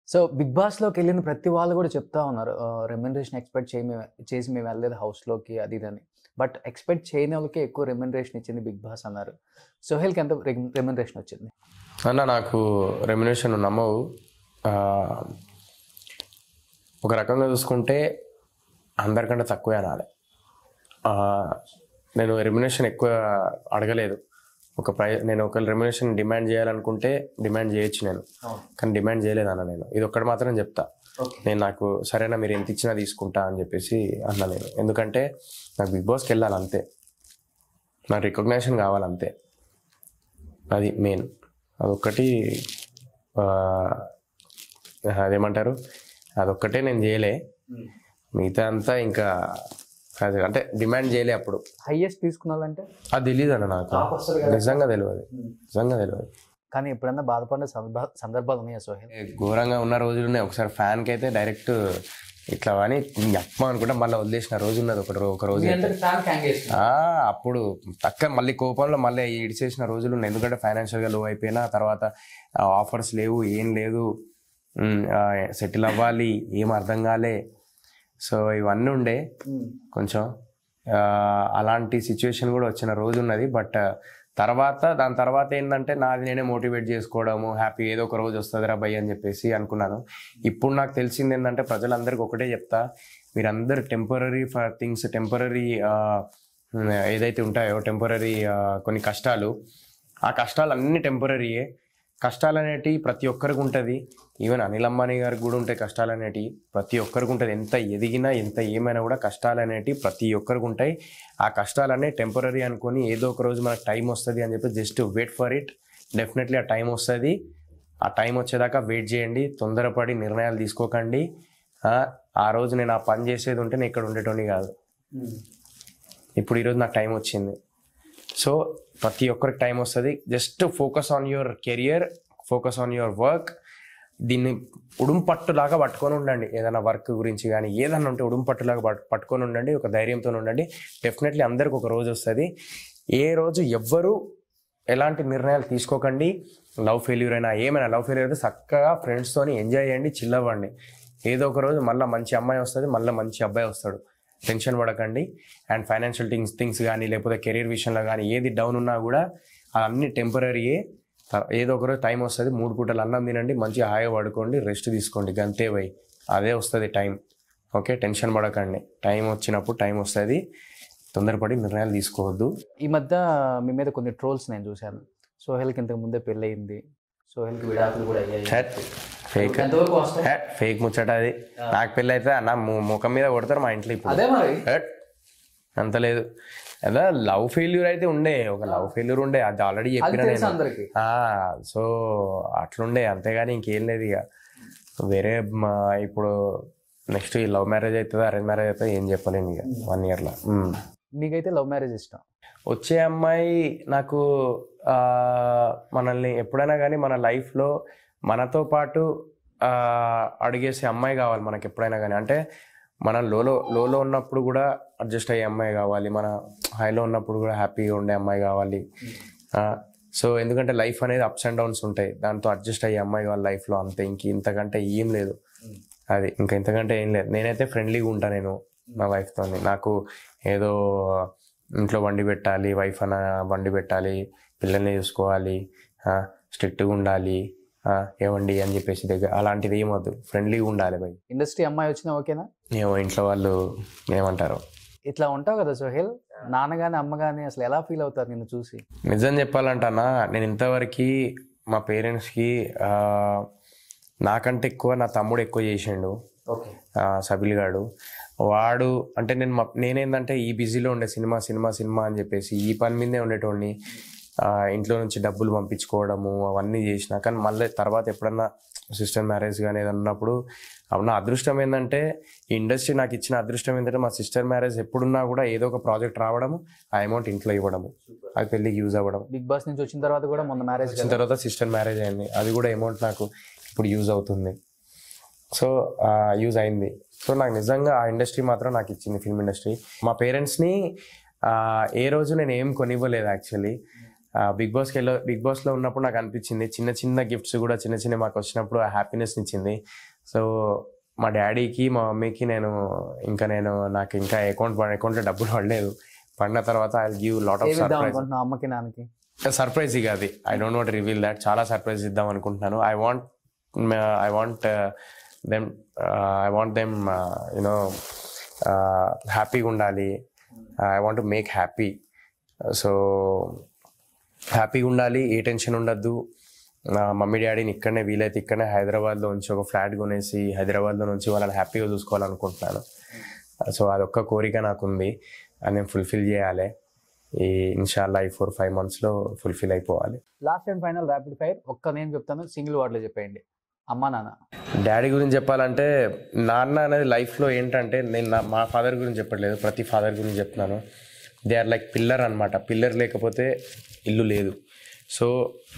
So big బాస్లోకి వెళ్ళిన ప్రతి వాళ్ళు కూడా చెప్తా ఉన్నారు రెమ్యునరేషన్ ఎక్స్పెక్ట్ చేయి మేము చేసి మేము వెళ్ళలేదు హౌస్లోకి అది ఇదని బట్ ఎక్స్పెక్ట్ చేయని వాళ్ళకి ఎక్కువ రెమ్యునరేషన్ ఇచ్చింది బిగ్ బాస్ అన్నారు సోహెల్కి ఎంత రెమ్యునరేషన్ వచ్చింది అన్న నాకు రెమ్యునేషన్ నమ్మవు ఆ, ఒక రకంగా చూసుకుంటే అందరికంటే తక్కువే అనాలి ఆ, నేను రెమ్యునేషన్ ఎక్కువ అడగలేదు ఒక ప్రై నేను ఒక రెమ్యునేషన్ డిమాండ్ చేయాలనుకుంటే డిమాండ్ చేయొచ్చు నేను కానీ డిమాండ్ చేయలేదు అన్న నేను ఇది ఒక్కటి మాత్రం చెప్తా ఓకే నేను నాకు సరేనా మీరు ఎంత ఇచ్చినా తీసుకుంటా అని చెప్పేసి అన్నా నేను ఎందుకంటే నాకు బిగ్ బాస్కి వెళ్ళాలి అంతే నాకు రికగ్నేషన్ కావాలంతే అది మెయిన్ అదొక్కటి ఆ, అదేమంటారు అదొక్కటే నేను చేయలే మిగతా అంతా ఇంకా అది అంటే డిమాండ్ చేయలే అప్పుడు హైయెస్ట్ తీసుకున్నాలంటే అది తెలియదు అన్న నాకు నిజంగా తెలియదు నిజంగా తెలియదు కానీ ఎప్పుడన్నా బాధపడిన సందర్భ సందర్భాలు ఉన్నాయా సోహెల్ ఘోరంగా ఉన్న రోజులు ఉన్నాయి ఒకసారి ఫ్యాన్కి అయితే డైరెక్ట్ ఇట్లా అని అప్ప అనుకుంటే మళ్ళీ వదిలేసిన రోజు ఉన్నది ఒక రో- ఒక రోజు అయితే. ఆ, అప్పుడు తక్క మళ్ళీ కోపంలో మళ్ళీ ఇడిచేసిన రోజులు ఉన్నాయి ఎందుకంటే ఫైనాన్షియల్గా లో అయిపోయినా తర్వాత ఆఫర్స్ లేవు ఏం లేదు సెటిల్ అవ్వాలి ఏం అర్థం కాలే సో ఇవన్నీ ఉండే కొంచెం ఆ, అలాంటి సిచ్యువేషన్ కూడా వచ్చిన రోజు ఉన్నది బట్ తర్వాత దాని తర్వాత ఏంటంటే నాది నేనే మోటివేట్ చేసుకోవడము హ్యాపీ ఏదో ఒక రోజు వస్తుందిరా భయ్ అని చెప్పేసి అనుకున్నాను ఇప్పుడు నాకు తెలిసింది ఏంటంటే ప్రజలందరికీ ఒకటే చెప్తా మీరందరు టెంపరీ ఫర్ థింగ్స్ టెంపరీ ఏదైతే ఉంటాయో టెంపరీ కొన్ని కష్టాలు ఆ కష్టాలు అన్ని టెంపరీయే కష్టాలు అనేటివి ప్రతి ఒక్కరికి ఉంటుంది ఈవెన్ అనిల్ అంబానీ గారికి కూడా ఉంటాయి కష్టాలు అనేటివి ప్రతి ఒక్కరికి ఉంటుంది ఎంత ఎదిగినా ఎంత ఏమైనా కూడా కష్టాలు అనేటివి ప్రతి ఒక్కరికి ఉంటాయి ఆ కష్టాలనే టెంపరీ అనుకొని ఏదో ఒక రోజు మనకు టైం వస్తుంది అని చెప్పి just wait for it definitely ఆ టైం వస్తుంది ఆ టైం వచ్చేదాకా వెయిట్ చేయండి తొందరపడి నిర్ణయాలు తీసుకోకండి ఆ, ఆ రోజు నేను ఆ పని చేసేది ఉంటే నేను ఇక్కడ ఉండేటోని కాదు ఇప్పుడు ఈరోజు నాకు టైం వచ్చింది సో ప్రతి ఒక్కరికి టైం వస్తుంది just focus on your career focus on your work దీన్ని ఉడుం పట్టులాగా పట్టుకొని ఉండండి ఏదైనా వర్క్ గురించి కానీ ఏదైనా ఉంటే ఉడుం పట్టులాగా పట్- పట్టుకొని ఉండండి ఒక ధైర్యంతో ఉండండి డెఫినెట్లీ అందరికి ఒక రోజు వస్తుంది ఏ రోజు ఎవ్వరు ఎలాంటి నిర్ణయాలు తీసుకోకండి లవ్ ఫెయిల్యూర్ అయినా ఏమైనా లవ్ ఫెయిల్యూర్ అయితే చక్కగా ఫ్రెండ్స్తోని ఎంజాయ్ చేయండి chill అవ్వండి ఏదో ఒక రోజు మళ్ళీ మంచి అమ్మాయి వస్తుంది మళ్ళీ మంచి అబ్బాయి వస్తాడు టెన్షన్ పడకండి అండ్ ఫైనాన్షియల్ థింగ్స్ థింగ్స్ కానీ లేకపోతే కెరీర్ విషయంలో కానీ ఏది డౌన్ ఉన్నా కూడా అన్నీ టెంపరీయే ఏదో ఒక రోజు టైం వస్తుంది మూడు పూటలు అన్నం తినండి మంచిగా హాయిగా పడుకోండి రెస్ట్ తీసుకోండి గంతే పోయి అదే వస్తుంది టైం ఓకే టెన్షన్ పడకండి టైం వచ్చినప్పుడు టైం వస్తుంది తొందరపడి నిర్ణయాలు తీసుకోవద్దు ఈ మధ్య మీ మీద కొన్ని ట్రోల్స్ నేను చూశాను సోహెల్కి ఇంతకు ముందే పెళ్ళయింది సోహెల్కి విడాకులు కూడా అయ్యాయి ఫేక్ ఎంతవరకు వాస్తవం ఫేక్ ముచ్చట అది నాకు పెళ్ళి అయితే అన్న ము- ముఖం మీద కొడతారు మా ఇంట్లో ఇప్పుడు అదే మరి హట్. అంత లేదు అదే లవ్ ఫెయిల్యూర్ అయితే ఉండే ఒక లవ్ ఫెయిల్యూర్ ఉండే అది ఆల్రెడీ అది చెప్పిన తెలుసు నేను అందరికి ఆ, సో అట్లుండే అంతేగాని ఇంకేం లేదు ఇక వేరే మా ఇప్పుడు నెక్స్ట్ ఈ లవ్ మ్యారేజ్ అవుతుంది అరేంజ్ మ్యారేజ్ అవుతుంది ఏం చెప్పలేము ఇక వన్ ఇయర్లో నీకైతే లవ్ మ్యారేజ్ ఇష్టం వచ్చే అమ్మాయి నాకు ఆ, మనల్ని ఎప్పుడైనా కానీ మన లైఫ్లో మనతో పాటు ఆ, అడిగేసే అమ్మాయి కావాలి మనకి ఎప్పుడైనా కానీ అంటే మనం లోలో లోలో ఉన్నప్పుడు కూడా అడ్జస్ట్ అయ్యే అమ్మాయి కావాలి మన హైలో ఉన్నప్పుడు కూడా హ్యాపీగా ఉండే అమ్మాయి కావాలి సో ఎందుకంటే లైఫ్ అనేది అప్స్ అండ్ డౌన్స్ ఉంటాయి దాంతో అడ్జస్ట్ అయ్యే అమ్మాయి కావాలి లైఫ్లో అంతే ఇంక ఇంతకంటే ఏం లేదు అది ఇంకా ఇంతకంటే ఏం లేదు నేనైతే ఫ్రెండ్లీగా ఉంటా నేను నా వైఫ్తో నాకు ఏదో ఇంట్లో వండి పెట్టాలి వైఫ్ అన్న వండి పెట్టాలి పిల్లల్ని చూసుకోవాలి స్ట్రిక్ట్గా ఉండాలి ఆ, ఏమండి అని చెప్పేసి దగ్గర అలాంటిది ఏమొద్దు ఫ్రెండ్లీగా ఉండాలి భయ్ ఇండస్ట్రీ అమ్మాయి వచ్చినా ఓకేనా ఏమో ఇంట్లో వాళ్ళు ఏమంటారు ఇట్లా ఉంటావు కదా సోహెల్ నాన్న కానీ అమ్మ కానీ అసలు ఎలా ఫీల్ అవుతారు నిన్ను చూసి నిజం చెప్పాలంటన్నా నేను ఇంతవరకు మా పేరెంట్స్కి నాకంటే ఎక్కువ నా తమ్ముడు ఎక్కువ చేసిండు ఓకే ఆ, సబిల్ గాడు వాడు అంటే నేను మా- నేనేందంటే ఈ బిజీలో ఉండే సినిమా సినిమా సినిమా అని చెప్పేసి ఈ పని మీదే ఉండేటోడిని ఆ, ఇంట్లో నుంచి డబ్బులు పంపించుకోవడము అవన్నీ చేసిన కానీ మళ్ళీ తర్వాత ఎప్పుడన్నా సిస్టర్ మ్యారేజ్ కానీ ఏదన్నా ఉన్నప్పుడు అప్పుడు నా అదృష్టం ఏంటంటే ఈ ఇండస్ట్రీ నాకు ఇచ్చిన అదృష్టం ఏంటంటే మా సిస్టర్ మ్యారేజ్ ఎప్పుడున్నా కూడా ఏదో ఒక ప్రాజెక్ట్ రావడము ఆ అమౌంట్ ఇంట్లో ఇవ్వడము అది పెళ్ళికి యూజ్ అవ్వడం బిగ్ బాస్ నుంచి వచ్చిన తర్వాత కూడా మొన్న మ్యారేజ్ వచ్చిన తర్వాత సిస్టర్ మ్యారేజ్ అయింది అది కూడా అమౌంట్ నాకు ఇప్పుడు యూజ్ అవుతుంది సో యూజ్ అయింది సో నాకు నిజంగా ఆ ఇండస్ట్రీ మాత్రం నాకు ఇచ్చింది ఫిల్మ్ ఇండస్ట్రీ మా పేరెంట్స్ని ఏ రోజు నేను ఏం కొనివ్వలేదు యాక్చువల్లీ బిగ్ బాస్కి వెళ్ళ బిగ్ బాస్లో ఉన్నప్పుడు నాకు అనిపించింది చిన్న చిన్న గిఫ్ట్స్ కూడా చిన్న చిన్న మాకు వచ్చినప్పుడు ఆ హ్యాపీనెస్ ఇచ్చింది సో మా డాడీకి మా మమ్మీకి నేను ఇంకా నేను నాకు ఇంకా అకౌంట్ అకౌంట్లో డబ్బులు పడలేదు పడిన తర్వాత ఐ గివ్ లాట్ ఆఫ్ ఏమి ఇద్దాం సర్ప్రైజ్ అనుకుంటున్నావు అమ్మకి నాన్నకి సర్ప్రైజ్ ఇక అది I don't want reveal that చాలా సర్ప్రైజ్ ఇద్దాం అనుకుంటున్నాను I want I want them I want them you know హ్యాపీగా ఉండాలి I want make happy so హ్యాపీగా ఉండాలి ఏ టెన్షన్ ఉండద్దు నా మమ్మీ డాడీని ఇక్కడనే వీలైతే ఇక్కడనే హైదరాబాద్లో నుంచి ఒక ఫ్లాట్ కొనేసి హైదరాబాద్లో నుంచి వాళ్ళని హ్యాపీగా చూసుకోవాలనుకుంటున్నాను సో అదొక్క కోరిక నాకు ఉంది అది నేను ఫుల్ఫిల్ చేయాలి ఈ ఇన్షాల్లా ఈ ఫోర్ ఫైవ్ మంత్స్లో ఫుల్ఫిల్ అయిపోవాలి last and final rapid fire ఒక్క నేను చెప్తాను సింగిల్ వర్డ్లో చెప్పేయండి అమ్మా నాన్న డాడీ గురించి చెప్పాలంటే నాన్న అనేది లైఫ్లో ఏంటంటే నేను నా మా ఫాదర్ గురించి చెప్పట్లేదు ప్రతి ఫాదర్ గురించి చెప్తున్నాను దే ఆర్ లైక్ పిల్లర్ అనమాట పిల్లర్ లేకపోతే ఇల్లు లేదు సో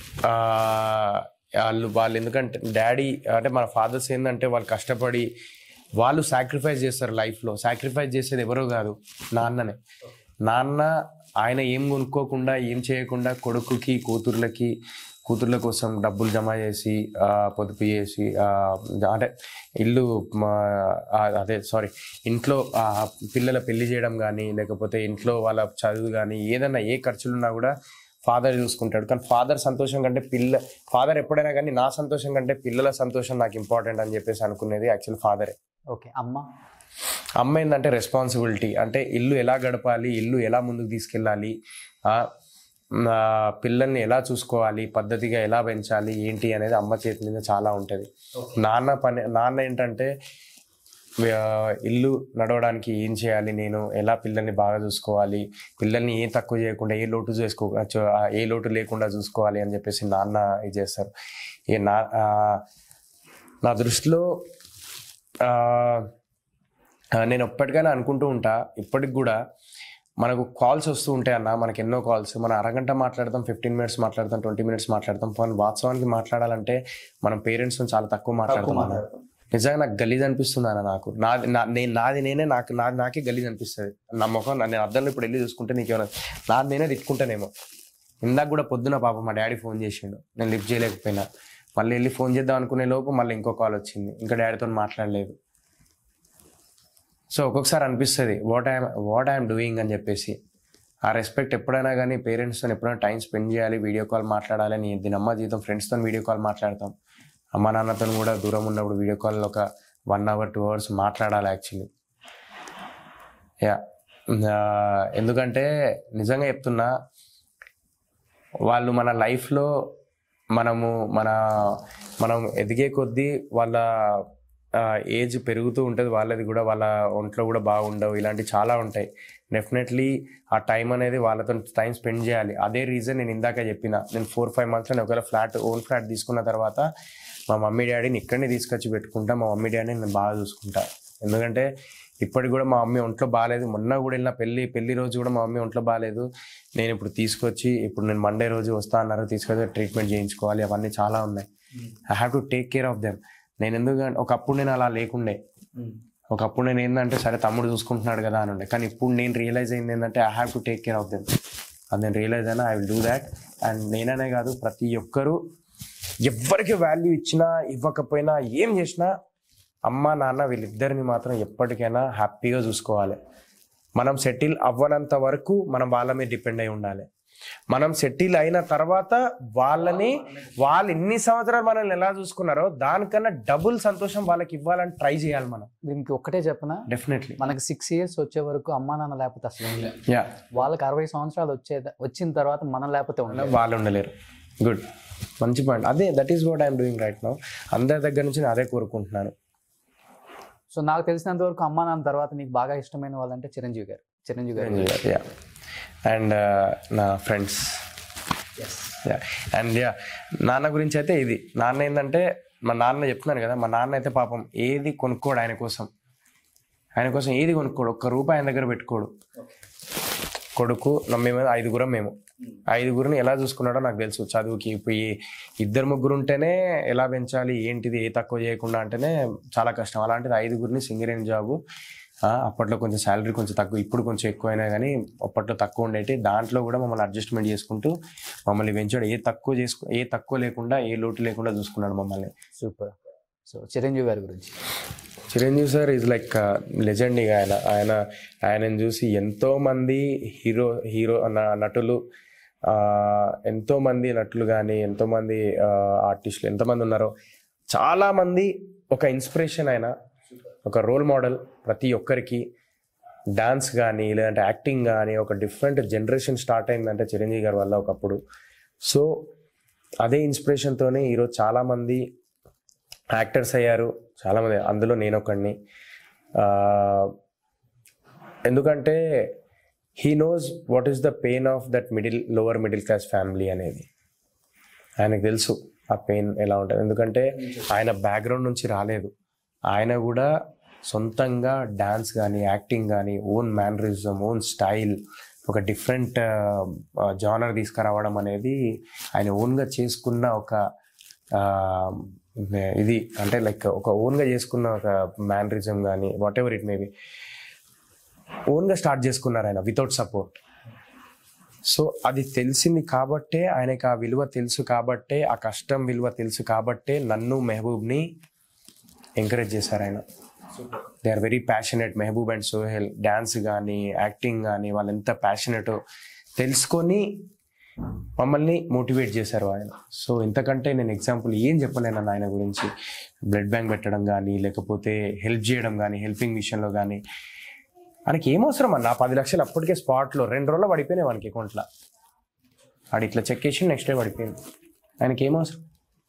వాళ్ళు వాళ్ళు ఎందుకంటే డాడీ అంటే మన ఫాదర్స్ ఏంటంటే వాళ్ళు కష్టపడి వాళ్ళు సాక్రిఫైస్ చేస్తారు లైఫ్లో సాక్రిఫైస్ చేసేది ఎవరో కాదు నాన్ననే నాన్న ఆయన ఏం కొనుక్కోకుండా ఏం చేయకుండా కొడుకుకి కూతుర్లకి కూతుర్ల కోసం డబ్బులు జమ చేసి ఆ, పొదుపు చేసి ఆ, అంటే ఇల్లు మా, ఆ, అదే సారీ ఇంట్లో ఆ, పిల్లల పెళ్లి చేయడం కానీ లేకపోతే ఇంట్లో వాళ్ళ చదువు కానీ ఏదైనా ఏ ఖర్చులున్నా కూడా ఫాదర్ చూసుకుంటాడు కానీ ఫాదర్ సంతోషం కంటే పిల్ల ఫాదర్ ఎప్పుడైనా కానీ నా సంతోషం కంటే పిల్లల సంతోషం నాకు ఇంపార్టెంట్ అని చెప్పేసి అనుకునేది యాక్చువల్ ఫాదరే ఓకే అమ్మ అమ్మ ఏంటంటే రెస్పాన్సిబిలిటీ అంటే ఇల్లు ఎలా గడపాలి ఇల్లు ఎలా ముందుకు తీసుకెళ్ళాలి ఆ, నా పిల్లల్ని ఎలా చూసుకోవాలి పద్ధతిగా ఎలా పెంచాలి ఏంటి అనేది అమ్మ చేతి మీద చాలా ఉంటుంది నాన్న పని నాన్న ఏంటంటే ఆ, ఇల్లు నడవడానికి ఏం చేయాలి నేను ఎలా పిల్లల్ని బాగా చూసుకోవాలి పిల్లల్ని ఏ తక్కువ చేయకుండా ఏ లోటు చేసుకో చూ- ఆ, ఏ లోటు లేకుండా చూసుకోవాలి అని చెప్పేసి నాన్న ఇది చేస్తారు ఏ నా ఆ, నా దృష్టిలో ఆ, ఆ, నేను ఎప్పటికైనా అనుకుంటూ ఉంటా ఇప్పటికి కూడా మనకు కాల్స్ వస్తూ ఉంటాయి అన్న మనకి ఎన్నో కాల్స్ మనం అరగంట మాట్లాడతాం ఫిఫ్టీన్ మినిట్స్ మాట్లాడతాం ట్వంటీ మినిట్స్ మాట్లాడతాం ఫోన్ వాస్తవానికి మాట్లాడాలంటే మనం పేరెంట్స్ చాలా తక్కువ మాట్లాడతాం అన్న నిజంగా నాకు గలీజ్ అనిపిస్తుంది అన్న నాకు నాది నా నేను నాది నేనే నాకు నాది నాకే గలీజ్ అనిపిస్తుంది నా ముఖం నా- నేను అద్దంలో ఇప్పుడు వెళ్ళి చూసుకుంటే నీకేమైనా నాది నేనే తిట్టుకుంటానేమో ఇందాక కూడా పొద్దున పాప మా డాడీ ఫోన్ చేసిండు నేను లిఫ్ట్ చేయలేకపోయినా మళ్ళీ వెళ్ళి ఫోన్ చేద్దాం అనుకునే లోపు మళ్ళీ ఇంకో కాల్ వచ్చింది ఇంకా డాడీతో మాట్లాడలేదు సో ఒక్కొక్కసారి అనిపిస్తుంది what I'm what I'm doing అని చెప్పేసి ఆ రెస్పెక్ట్ ఎప్పుడైనా కానీ పేరెంట్స్తో ఎప్పుడైనా టైం స్పెండ్ చేయాలి వీడియో కాల్ మాట్లాడాలి అని దీని అమ్మ జీతం ఫ్రెండ్స్తో వీడియో కాల్ మాట్లాడతాం అమ్మ నాన్నతో కూడా దూరం ఉన్నప్పుడు వీడియో కాల్ ఒక వన్ అవర్ టూ అవర్స్ మాట్లాడాలి యాక్చువల్లీ యా ఎందుకంటే నిజంగా చెప్తున్నా వాళ్ళు మన లైఫ్లో మనము మన మనం ఎదిగే కొద్దీ వాళ్ళ ఏజ్ పెరుగుతూ ఉంటుంది వాళ్ళది కూడా వాళ్ళ ఒంట్లో కూడా బాగుండవు ఇలాంటి చాలా ఉంటాయి డెఫినెట్లీ ఆ టైం అనేది వాళ్ళతో టైం స్పెండ్ చేయాలి అదే రీజన్ నేను ఇందాక చెప్పిన నేను ఫోర్ ఫైవ్ మంత్స్లో నేను ఒకవేళ ఫ్లాట్ ఓన్ ఫ్లాట్ తీసుకున్న తర్వాత మా మమ్మీ డాడీని ఇక్కడనే తీసుకొచ్చి పెట్టుకుంటా మా మమ్మీ డాడీని నేను బాగా చూసుకుంటా ఎందుకంటే ఇప్పటికి కూడా మా మమ్మీ ఒంట్లో బాగాలేదు మొన్న కూడా వెళ్ళిన పెళ్లి పెళ్లి రోజు కూడా మా మమ్మీ ఒంట్లో బాగాలేదు నేను ఇప్పుడు తీసుకొచ్చి ఇప్పుడు నేను మండే రోజు వస్తా అన్నారు తీసుకొచ్చి ట్రీట్మెంట్ చేయించుకోవాలి అవన్నీ చాలా ఉన్నాయి I have to take care of them నేను ఎందుకంటే ఒకప్పుడు నేను అలా లేకుండే ఒకప్పుడు నేను ఏంటంటే సరే తమ్ముడు చూసుకుంటున్నాడు కదా అని ఉండే కానీ ఇప్పుడు నేను రియలైజ్ అయింది ఏంటంటే I have to take care of them అది నేను రియలైజ్ అయినా I will do that and నేననే కాదు ప్రతి ఒక్కరూ ఎవ్వరికి వాల్యూ ఇచ్చినా ఇవ్వకపోయినా ఏం చేసినా అమ్మ నాన్న వీళ్ళిద్దరిని మాత్రం ఎప్పటికైనా హ్యాపీగా చూసుకోవాలి మనం సెటిల్ అవ్వనంత వరకు మనం వాళ్ళ మీద డిపెండ్ అయి ఉండాలి మనం సెటిల్ అయిన తర్వాత వాళ్ళని వాళ్ళు ఎన్ని సంవత్సరాలు మనల్ని ఎలా చూసుకున్నారో దానికన్నా డబుల్ సంతోషం వాళ్ళకి ఇవ్వాలని ట్రై చేయాలి మనం దీనికి ఒక్కటే చెప్పనా డెఫినెట్లీ మనకి సిక్స్ ఇయర్స్ వచ్చే వరకు అమ్మా నాన్న లేకపోతే అసలు ఉండలేం. యా వాళ్ళకి అరవై సంవత్సరాలు వచ్చే వచ్చిన తర్వాత మనం లేకపోతే ఉండలేం వాళ్ళు ఉండలేరు గుడ్ మంచి పాయింట్ అదే that is what I'm doing right now అందరి దగ్గర నుంచి నేను అదే కోరుకుంటున్నాను సో నాకు తెలిసినంత వరకు అమ్మా నాన్న తర్వాత నీకు బాగా ఇష్టమైన వాళ్ళంటే చిరంజీవి గారు చిరంజీవి గారు యా అండ్ నా ఫ్రెండ్స్ అండ్ యా నాన్న గురించి అయితే ఇది నాన్న ఏంటంటే మా నాన్న చెప్తున్నాను కదా మా నాన్న అయితే పాపం ఏది కొనుక్కోడు ఆయన కోసం ఆయన కోసం ఏది కొనుక్కోడు ఒక్క రూపాయి ఆయన దగ్గర పెట్టుకోడు కొడుకు నా- మేము ఐదుగురం మేము ఐదుగురిని ఎలా చూసుకున్నాడో నాకు తెలుసు చదువుకి ఇప్పుడు ఈ ఇద్దరు ముగ్గురు ఉంటేనే ఎలా పెంచాలి ఏంటిది ఏ తక్కువ చేయకుండా అంటేనే చాలా కష్టం అలాంటిది ఐదుగురిని సింగరేణి జాబు ఆ, అప్పట్లో కొంచెం శాలరీ కొంచెం తక్కువ ఇప్పుడు కొంచెం ఎక్కువైనా కానీ అప్పట్లో తక్కువ ఉండేటి దాంట్లో కూడా మమ్మల్ని అడ్జస్ట్మెంట్ చేసుకుంటూ మమ్మల్ని పెంచాడు ఏ తక్కువ చేసుకు ఏ తక్కువ లేకుండా ఏ లోటు లేకుండా చూసుకున్నాడు మమ్మల్ని సూపర్ సో చిరంజీవి గారి గురించి Chiranjeevi sir is like legend ఇక ఆయన ఆయన ఆయనను చూసి ఎంతో మంది హీరో హీరో న- నటులు ఆ, ఎంతో మంది నటులు కానీ ఎంతో మంది ఆర్టిస్టులు ఎంతమంది ఉన్నారో చాలా మంది ఒక ఇన్స్పిరేషన్ ఆయన ఒక రోల్ మోడల్ ప్రతి ఒక్కరికి డాన్స్ కానీ లేదంటే యాక్టింగ్ కానీ ఒక డిఫరెంట్ జనరేషన్ స్టార్ట్ అయిందంటే చిరంజీవి గారి వల్ల ఒకప్పుడు సో అదే ఇన్స్పిరేషన్తోనే ఈరోజు చాలామంది యాక్టర్స్ అయ్యారు చాలామంది అందులో నేను ఒకడిని ఎందుకంటే he knows what is the pain of that middle lower middle class family అనేది ఆయనకు తెలుసు ఆ పెయిన్ ఎలా ఉంటుంది ఎందుకంటే ఆయన బ్యాక్గ్రౌండ్ నుంచి రాలేదు ఆయన కూడా సొంతంగా డాన్స్ కానీ యాక్టింగ్ కానీ ఓన్ మ్యానరిజం ఓన్ స్టైల్ ఒక డిఫరెంట్ జానర్ తీసుకురావడం అనేది ఆయన ఓన్గా చేసుకున్న ఒక ఆ, ఇది అంటే లైక్ ఒక ఓన్గా చేసుకున్న ఒక మ్యానరిజం కానీ వాట్ ఎవర్ ఇట్ మేబీ ఓన్గా స్టార్ట్ చేసుకున్నారు ఆయన వితౌట్ సపోర్ట్ సో అది తెలిసింది కాబట్టే ఆయనకి ఆ విలువ తెలుసు కాబట్టే ఆ కష్టం విలువ తెలుసు కాబట్టే నన్ను మెహబూబ్ని ఎంకరేజ్ చేశారు ఆయన they are very passionate Mehboob and Sohel dance కానీ యాక్టింగ్ కానీ వాళ్ళు ఎంత ప్యాషనెట్ తెలుసుకొని మమ్మల్ని మోటివేట్ చేశారు ఆయన సో ఇంతకంటే నేను ఎగ్జాంపుల్ ఏం చెప్పలేను అన్న ఆయన గురించి బ్లడ్ బ్యాంక్ పెట్టడం కానీ లేకపోతే హెల్ప్ చేయడం కానీ హెల్పింగ్ విషయంలో కానీ ఆయనకి ఏం అవసరం అన్న పది లక్షలు అప్పటికే స్పాట్లో రెండు రోజులు పడిపోయినాయి వానికి అకౌంట్లో ఆడు ఇట్లా చెక్ చేసి నెక్స్ట్ డే పడిపోయింది ఆయనకి ఏం అవసరం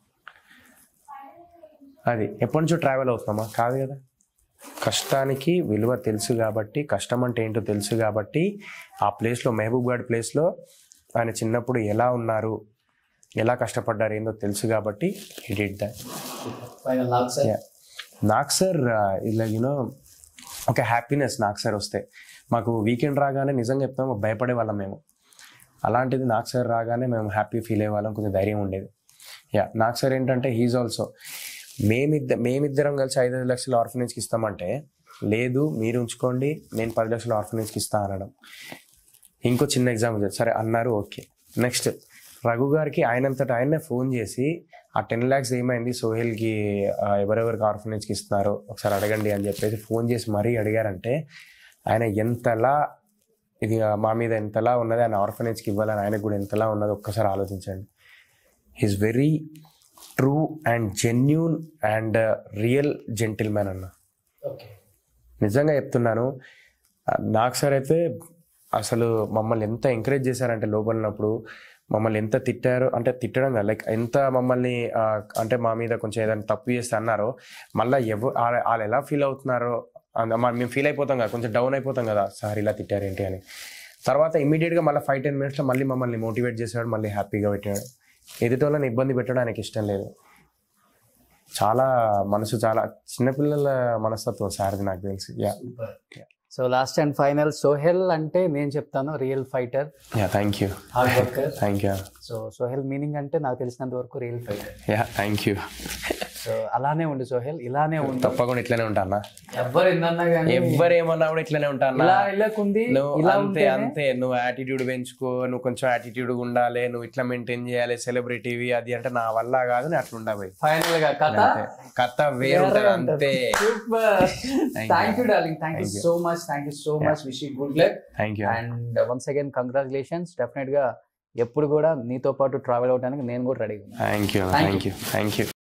అది ఎప్పటి నుంచో ట్రావెల్ అవుతున్నామా కాదు కదా కష్టానికి విలువ తెలుసు కాబట్టి కష్టం అంటే ఏంటో తెలుసు కాబట్టి ఆ ప్లేస్లో మహబూబ్ గఢ్ ప్లేస్లో ఆయన చిన్నప్పుడు ఎలా ఉన్నారు ఎలా కష్టపడ్డారు ఏందో తెలుసు కాబట్టి హీ డిడ్ దట్ ఫైనల్ నాకు సార్ Yeah. నాకు సార్ ఇలా యూనో ఒక హ్యాపీనెస్ నాకు సార్ వస్తే మాకు వీకెండ్ రాగానే నిజంగా చెప్తాము భయపడే వాళ్ళం మేము అలాంటిది నాకు సార్ రాగానే మేము హ్యాపీ ఫీల్ అయ్యే వాళ్ళం కొంచెం ధైర్యం ఉండేది యా నాకు సార్ ఏంటంటే హీజ్ ఆల్సో మేమిద్ద మేమిద్దరం కలిసి ఐదు ఐదు లక్షలు ఆర్ఫనేజ్కి ఇస్తామంటే లేదు మీరు ఉంచుకోండి నేను పది లక్షలు ఆర్ఫనేజ్కి ఇస్తా అనడం ఇంకో చిన్న ఎగ్జాంపుల్ చెప్పు. సరే అన్నారు ఓకే నెక్స్ట్ రఘు గారికి ఆయనంతటా ఆయన్నే ఫోన్ చేసి ఆ టెన్ ల్యాక్స్ ఏమైంది సోహెల్కి ఆ, ఎవరెవరికి ఆర్ఫనేజ్కి ఇస్తున్నారో ఒకసారి అడగండి అని చెప్పేసి ఫోన్ చేసి మరీ అడిగారంటే ఆయన ఎంతలా ఇది ఆ, మా మీద ఎంతలా ఉన్నది ఆయన ఆర్ఫనేజ్కి ఇవ్వాలని ఆయనకు కూడా ఎంతలా ఉన్నదో ఒక్కసారి ఆలోచించండి is very true and genuine and real gentleman అన్న ఓకే నిజంగా చెప్తున్నాను ఆ, నాకు సార్ అయితే అసలు మమ్మల్ని ఎంత ఎంకరేజ్ చేశారంటే లోపలినప్పుడు మమ్మల్ని ఎంత తిట్టారో అంటే తిట్టడం కాదు లైక్ ఎంత మమ్మల్ని ఆ, అంటే మా మీద కొంచెం ఏదైనా తప్పు చేస్తే అన్నారో మళ్ళీ ఎవ వాళ్ళ- వాళ్ళు ఎలా ఫీల్ అవుతున్నారో అంద- మా- మేము ఫీల్ అయిపోతాం కదా కొంచెం డౌన్ అయిపోతాం కదా సార్ ఇలా తిట్టారేంటి అని తర్వాత ఇమీడియట్గా మళ్ళీ ఫైవ్ టెన్ మినిట్స్లో మళ్ళీ మమ్మల్ని మోటివేట్ చేసాడు మళ్ళీ హ్యాపీగా పెట్టాడు ఎదుటోళ్ళని ఇబ్బంది పెట్టడం ఆయనకి ఇష్టం లేదు చాలా మనసు చాలా చిన్నపిల్లల మనస్తత్వం సార్ది నాకు తెలిసి yeah so last and final Sohel అంటే నేను చెప్తాను real fighter yeah thank you hard worker thank you so Sohel meaning అంటే నాకు తెలిసినంత వరకు real fighter yeah thank you so అలానే ఉండు సోహెల్ ఇలానే ఉండు తప్పకుండా ఇట్లనే ఉంటా అన్న ఎవ్వరు ఎన్నన్నా కానీ ఎవరేమన్నా కూడా ఇట్లనే ఉంటా అన్న ఇలా వెళ్ళకుంది నువ్వు ఇలా అంతే ఉంటేనే అంతే నువ్వు యాటిట్యూడ్ పెంచుకో నువ్వు కొంచెం యాటిట్యూడ్ ఉండాలి నువ్వు ఇట్లా మెయింటైన్ చేయాలి సెలబ్రిటీవి అది అంటే నా వల్ల కాదు నేను అట్లా ఉండబోయి ఫైనల్ గా కథ అంతే కథ వేరుంటది అంతే super Thank thank you. You darling thank you Thank you. So much thank you so much wish good luck thank you and once again congratulations definite గా ఎప్పుడు కూడా నీతో పాటు ట్రావెల్ అవడానికి నేను కూడా రెడీగా ఉన్నాను thank you Thank thank you thank you